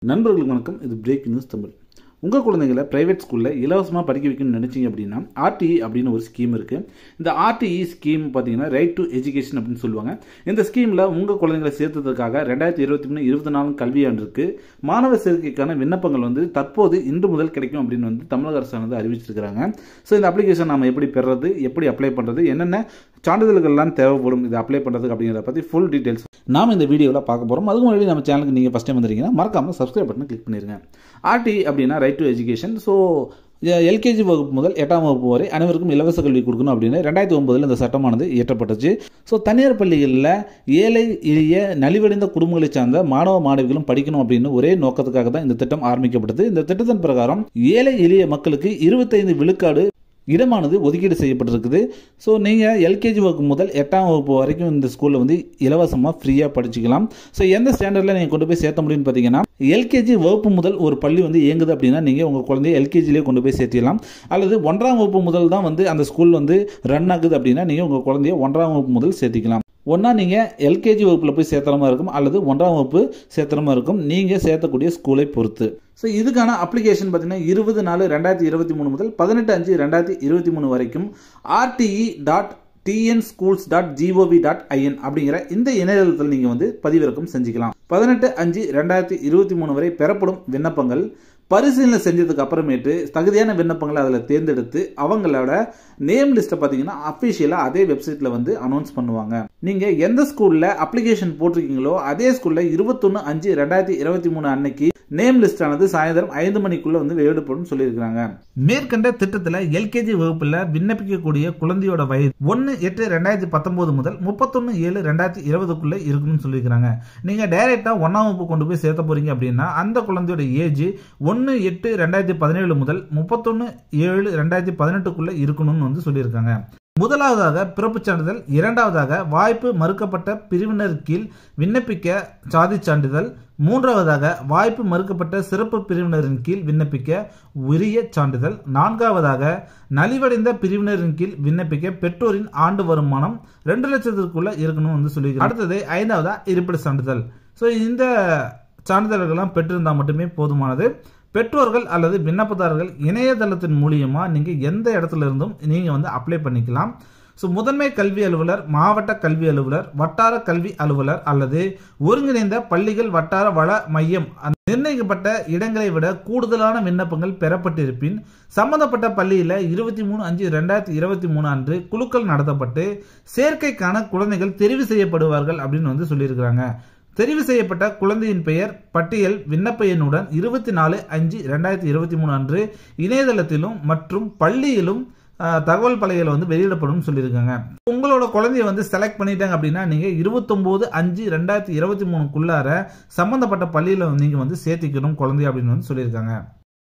நண்பர்களுக்கு வணக்கம் இது பிரேக் நியூஸ் தமிழ் உங்கள் குழந்தைகளை ப்ரைவேட் ஸ்கூலில் இலவசமாக படிக்க வைக்கணும்னு நினச்சிங்க அப்படின்னா ஆர்டிஇ அப்படின்னு ஒரு ஸ்கீம் இருக்குது இந்த ஆர்டிஇ ஸ்கீம் பார்த்தீங்கன்னா ரைட் டு எஜுகேஷன் அப்படின்னு சொல்லுவாங்க இந்த ஸ்கீமில் உங்கள் குழந்தைகளை சேர்த்ததுக்காக ரெண்டாயிரத்தி இருபத்தி மூணு இருபத்தி நாலு கல்வியாண்டிற்கு மாணவர் சேர்க்கைக்கான விண்ணப்பங்கள் வந்து தற்போது இன்று முதல் கிடைக்கும் அப்படின்னு வந்து தமிழக அரசு வந்து அறிவிச்சிருக்கிறாங்க ஸோ இந்த அப்ளிகேஷன் நம்ம எப்படி பெறுறது எப்படி அப்ளை பண்ணுறது என்னென்ன சான்றிதழ்கள்லாம் தேவைப்படும் இதை அப்ளை பண்ணுறதுக்கு அப்படிங்கிறத பற்றி ஃபுல் டீட்டெயில்ஸ் நாம் இந்த வீடியோவில் பார்க்க போகிறோம் அதுக்கு முன்னாடி நம்ம சேனலுக்கு நீங்கள் ஃபஸ்ட் டைம் வந்திருக்கீங்கன்னா மறக்காமல் சப்ஸ்கிரைப் பட்டனை கிளிக் பண்ணிருங்க ஆர்டி அப்படின்னா right to education so LKG வகுப்பு முதல் எட்டாம் வகுப்பு வரை அனைவருக்கும் இலவச கல்வி கொடுக்கணும் அப்படின்னு ரெண்டாயிரத்தி ஒன்பதில் இந்த சட்டமானது இயற்றப்பட்டுச்சு ஸோ தனியார் பள்ளிகளில் ஏழை எளிய நலிவடைந்த குடும்பங்களை சார்ந்த மாணவ மாணவிகளும் படிக்கணும் அப்படின்னு ஒரே நோக்கத்துக்காக தான் இந்த திட்டம் ஆரம்பிக்கப்பட்டது இந்த திட்டத்தின் பிரகாரம் ஏழை எளிய மக்களுக்கு இருபத்தைந்து விழுக்காடு இடமானது ஒதுக்கீடு செய்யப்பட்டிருக்குது ஸோ நீங்கள் எல்கேஜி வகுப்பு முதல் எட்டாம் வகுப்பு வரைக்கும் இந்த ஸ்கூலில் வந்து இலவசமாக ஃப்ரீயாக படிச்சுக்கலாம் ஸோ எந்த ஸ்டாண்டர்டில் நீங்கள் கொண்டு போய் சேர்த்த முடியும்னு பார்த்தீங்கன்னா எல்கேஜி வகுப்பு முதல் ஒரு பள்ளி வந்து இயங்குது அப்படின்னா நீங்கள் உங்கள் குழந்தைய எல்கேஜிலே கொண்டு போய் சேர்த்திடலாம் அல்லது ஒன்றாம் வகுப்பு முதல் தான் வந்து அந்த ஸ்கூல் வந்து ரன் ஆகுது அப்படின்னா நீங்கள் உங்கள் குழந்தைய ஒன்றாம் வகுப்பு முதல் சேர்த்திக்கலாம் ஒன்றா நீங்கள் எல்கேஜி வகுப்பில் போய் சேர்த்துற மாதிரி இருக்கும் அல்லது ஒன்றாம் வகுப்பு சேர்த்துற மாதிரி இருக்கும் நீங்கள் சேர்த்தக்கூடிய ஸ்கூலை பொறுத்து ஸோ இதுக்கான அப்ளிகேஷன் பார்த்தீங்கன்னா இருபது நாலு ரெண்டாயிரத்தி இருபத்தி மூணு முதல் பதினெட்டு அஞ்சு ரெண்டாயிரத்தி இருபத்தி மூணு வரைக்கும் RTE dot TN schools dot GOV dot IN அப்படிங்கிற இந்த இணையதளத்தில் நீங்கள் வந்து பதிவிறக்கம் செஞ்சுக்கலாம் பதினெட்டு அஞ்சு ரெண்டாயிரத்தி இருபத்தி மூணு வரை பெறப்படும் விண்ணப்பங்கள் பரிசீலனை செஞ்சதுக்கு அப்புறமேட்டு தகுதியான விண்ணப்பங்களை அதில் தேர்ந்தெடுத்து அவங்களோட நேம் லிஸ்ட்டை பார்த்தீங்கன்னா அஃபிஷியலாக அதே வெப்சைட்டில் வந்து அனௌன்ஸ் பண்ணுவாங்க நீங்கள் எந்த ஸ்கூலில் அப்ளிகேஷன் போட்டிருக்கீங்களோ அதே ஸ்கூலில் இருபத்தொன்று அஞ்சு ரெண்டாயிரத்தி இருபத்தி மூணு அன்னைக்கு நேம் லிஸ்ட் ஆனது சாயந்தரம் ஐந்து மணிக்குள்ள வந்து வெளியிடப்படும் சொல்லியிருக்காங்க மேற்கண்ட திட்டத்தில் எல்கேஜி வகுப்பில் விண்ணப்பிக்கக்கூடிய குழந்தையோட வயது ஒன்று எட்டு ரெண்டாயிரத்தி பத்தொன்பது முதல் முப்பத்தொன்று ஏழு ரெண்டாயிரத்தி இருபதுக்குள்ள இருக்கணும்னு சொல்லியிருக்காங்க நீங்கள் டைரெக்டாக ஒன்றாம் வகுப்பு கொண்டு போய் சேர்த்த போறீங்க அப்படின்னா அந்த குழந்தையோட ஏஜ் ஒன்று எட்டு ரெண்டாயிரத்தி பதினேழு முதல் முப்பத்தொன்று ஏழு ரெண்டாயிரத்தி பதினெட்டுக்குள்ள இருக்கணும்னு வந்து சொல்லியிருக்காங்க முதலாவதாக பிறப்புச் சான்றிதழ் இரண்டாவதாக வாய்ப்பு மறுக்கப்பட்ட பிரிவினர் கீழ் விண்ணப்பிக்க சாதி சான்றிதழ் மூன்றாவதாக வாய்ப்பு மறுக்கப்பட்ட சிறப்பு பிரிவினரின் கீழ் விண்ணப்பிக்க உரிய சான்றிதழ் நான்காவதாக நலிவடைந்த பிரிவினரின் கீழ் விண்ணப்பிக்க பெற்றோரின் ஆண்டு வருமானம் ரெண்டு லட்சத்திற்குள்ள இருக்கணும் வந்து சொல்லி அடுத்தது ஐந்தாவதா இருப்பிட சான்றிதழ் ஸோ இந்த சான்றிதழ்கள்லாம் பெற்றிருந்தால் மட்டுமே போதுமானது பெற்றோர்கள் அல்லது விண்ணப்பதாரர்கள் இணையதளத்தின் மூலியமாக நீங்கள் எந்த இடத்துல இருந்தும் நீங்கள் வந்து அப்ளை பண்ணிக்கலாம் ஸோ முதன்மை கல்வி அலுவலர் மாவட்ட கல்வி அலுவலர் வட்டார கல்வி அலுவலர் அல்லது ஒருங்கிணைந்த பள்ளிகள் வட்டார வள மையம் நிர்ணயிக்கப்பட்ட இடங்களை விட கூடுதலான விண்ணப்பங்கள் பெறப்பட்டிருப்பின் சம்பந்தப்பட்ட பள்ளியில் இருபத்தி மூணு அஞ்சு ரெண்டாயிரத்தி இருபத்தி மூணு அன்று குழுக்கள் நடத்தப்பட்டு சேர்க்கைக்கான குழந்தைகள் தெரிவு செய்யப்படுவார்கள் அப்படின்னு வந்து சொல்லியிருக்கிறாங்க தெரிவு செய்யப்பட்ட குழந்தையின் பெயர் பட்டியல் விண்ணப்ப எண்ணுடன் இருபத்தி நாலு அஞ்சு ரெண்டாயிரத்தி இருபத்தி மூணு அன்று இணையதளத்திலும் மற்றும் பள்ளியிலும் தகவல் பலகையில் வந்து வெளியிடப்படும் சொல்லியிருக்காங்க உங்களோட குழந்தைய வந்து செலக்ட் பண்ணிட்டாங்க அப்படின்னா நீங்கள் இருபத்தொம்போது அஞ்சு ரெண்டாயிரத்தி இருபத்தி மூணுக்குள்ளார சம்மந்தப்பட்ட பள்ளியில் நீங்கள் வந்து சேர்த்திக்கணும் குழந்தைய அப்படின்னு வந்து சொல்லியிருக்காங்க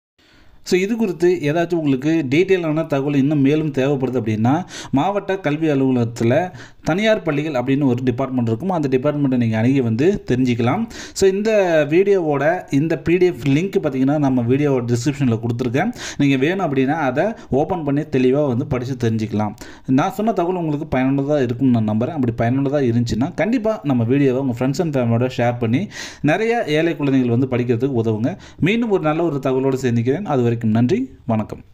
ஸோ இது குறித்து ஏதாச்சும் உங்களுக்கு டீட்டெயிலான தகவல் இன்னும் மேலும் தேவைப்படுது அப்படின்னா மாவட்ட கல்வி அலுவலகத்தில் தனியார் பள்ளிகள் அப்படின்னு ஒரு டிபார்ட்மெண்ட் இருக்கும் அந்த டிபார்ட்மெண்ட்டை நீங்கள் அணுகி வந்து தெரிஞ்சுக்கலாம் ஸோ இந்த வீடியோவோட இந்த பிடிஎஃப் லிங்க் பார்த்தீங்கன்னா நம்ம வீடியோ டிஸ்கிரிப்ஷனில் கொடுத்துருக்கேன் நீங்கள் வேணும் அப்படின்னா அதை ஓப்பன் பண்ணி தெளிவாக வந்து படித்து தெரிஞ்சுக்கலாம் நான் சொன்ன தகவல் உங்களுக்கு பயனுள்ளதாக இருக்கும்னு நான் நம்புகிறேன் அப்படி பயனுள்ளதாக இருந்துச்சுன்னா கண்டிப்பாக நம்ம வீடியோவை உங்கள் ஃப்ரெண்ட்ஸ் அண்ட் ஃபேமிலியோட ஷேர் பண்ணி நிறைய ஏழை குழந்தைகள் வந்து படிக்கிறதுக்கு உதவுங்க மீண்டும் ஒரு நல்ல ஒரு தகவலோடு சேர்ந்துக்கிறேன் அது வரைக்கும் நன்றி வணக்கம்